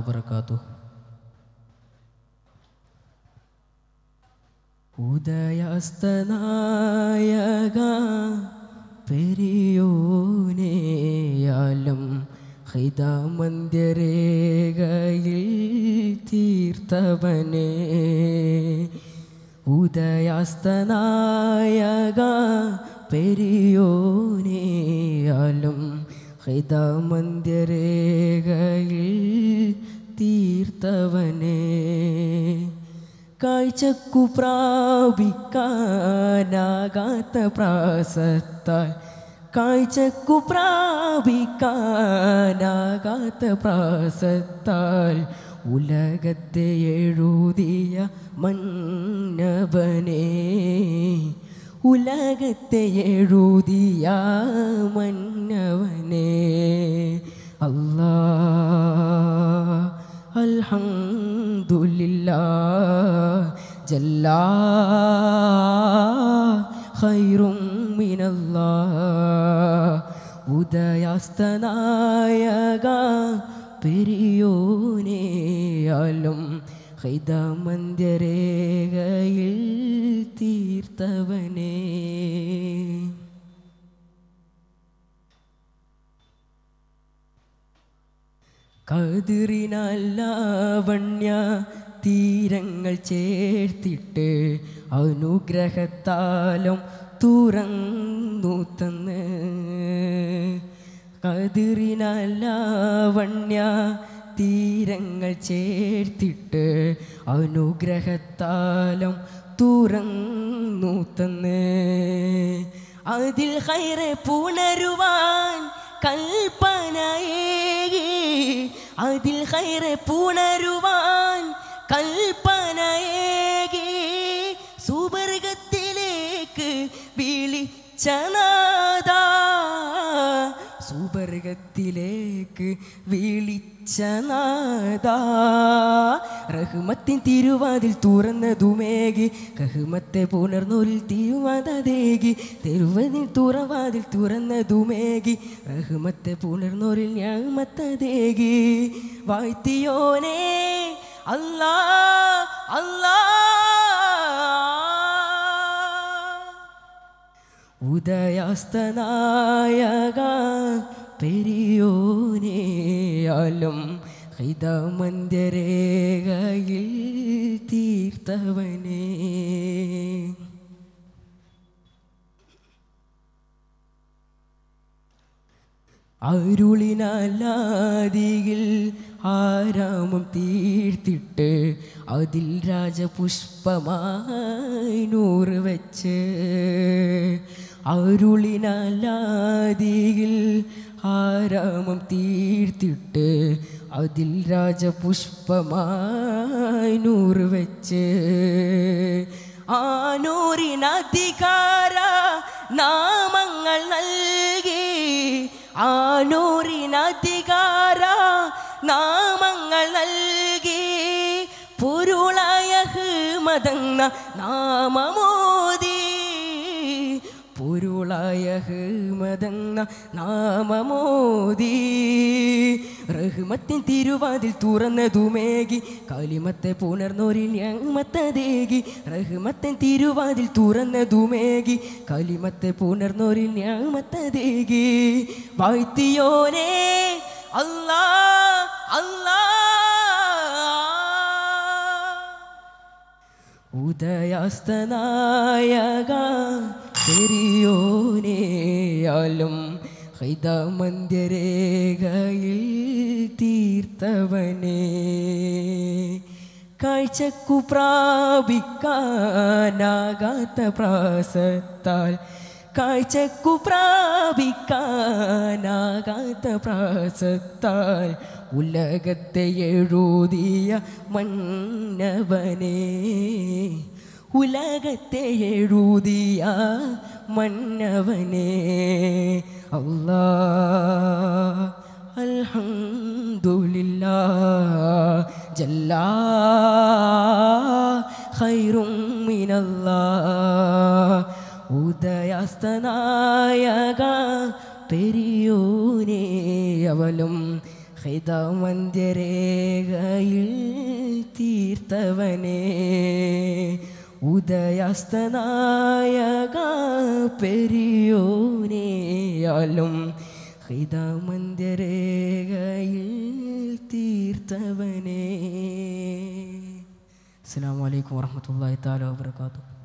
وبركاته ഉദയസ്തനായക പെരിയോനേയാലും ഹൃദമന്ദിരേഖയിൽ തീർത്തവനെ ഉദയസ്തനായക പെരിയോനേയാലും ഹൃദമന്ദിരേഖയിൽ തീർത്തവനെ കാഴ്ചക്കു പ്രാപിക്കാനാകാത്ത പ്രാസത്താൽ കാഴ്ചക്കു പ്രാപിക്കാനാകാത്ത പ്രാസത്താൽ ഉലകത്തെ എഴുതിയ മന്നവനെ ഉലകത്തെ എഴുതിയ മന്നവനെ അല്ലാ അൽഹംദുലില്ലാ ജല്ലാ ഖൈറും മിനല്ലാ ഉദയാസ്തനായക പെരിയോനെയാലും ഹൈതമന്ദിരേഖയിൽ തീർത്തവനേ കതിറിനല്ലാവണ്യ തീരങ്ങൾ ചേർത്തിട്ട് അനുഗ്രഹത്താലും തുറന്നു തന്ന് കതിറിനല്ലാവണ്യ തീരങ്ങൾ ചേർത്തിട്ട് അനുഗ്രഹത്താലും തുറന്നു തന്ന് അതിൽ ഹൈറെ പുണരുവാൻ കൽപ്പനയേകി അതിൽ ഹൈറെ പുണരുവാൻ കൽപ്പനയേകി സുവർഗത്തിലേക്ക് വിളിച്ചനാദ സുവർഗത്തിലേക്ക് വിളിച്ചനാദ റഹ്മത്തിൻ തിരുവാതിൽ തുറന്നതുമേകി കഹ്മത്തെ പുണർന്നൊരിൽ തിരുവാതേകി തെരുവതിൽ തുറവാതിൽ തുറന്നതുമേകി റഹ്മത്തെ പുണർന്നൊരിൽ ഞാമത്തതേകി വാഴ്ത്തിയോനേ അല്ലാ അല്ലാ ഉദയാസ്തനായക പെരിയോനെയാലും ഹിതമന്ദിരേഖയിൽ തീർത്തവനേ അരുളിനാലാദിയിൽ ആരാമം തീർത്തിട്ട് അതിൽ രാജപുഷ്പമായി നൂറ് വെച്ച് അരുളിനാലാദിയിൽ ആരാമം തീർത്തിട്ട് അതിൽ രാജപുഷ്പമായി നൂറ് വെച്ച് ആ നൂറിനധികാര നാമങ്ങൾ നൽകി ആ നൂറിനധികാര നാമങ്ങൾ നൽകി പൊരുളായ മതങ്ങ നാമമോദി പൊരുളായ മതങ്ങ നാമമോദി റഹ്മത്തിൻ തിരുവാതിൽ തുറന്നതുമേകി കാലിമത്തെ പുണർന്നോരിൽ ഞാമത്തതേകി റഹ്മത്തിൻ തിരുവാതിൽ തുറന്നതുമേകി കാലിമത്തെ പുണർന്നോരിൽ ഞാമത്തതേകി വാഴ്ത്തിയോനേ അല്ലാ അല്ലാ ഉദയാസ്തനായക പെരിയോനെയാലും ഹൈതമന്ദിരേഖയിൽ തീർത്തവനേ കാഴ്ചക്കു പ്രാപിക്കാനാകാത്ത പ്രാസത്താൽ കാഴ്ചക്കു പ്രാപിക്കാനാകാത്ത പ്രാസത്താൽ ഉലകത്തെ എഴുതിയ മന്നവനേ ഉലകത്തെ എഴുതിയ മന്നവനേ അല്ലാ അൽഹംദുലില്ലാ ജല്ലാ ഖൈറും മിനല്ലാ ഉദയാസ്തനായക പെരിയോനെ അവലും ഹിതമന്ത്യരേഖയിൽ തീർത്തവനേ ഉദയസ്തനായക പെരിയോനെയാലും ഹിതമന്ത്യരേഖയിൽ തീർത്തവനേ അസ്സാം വലൈക്കും വാഹമത്തല്ലാ താല വാബർക്കാത്തു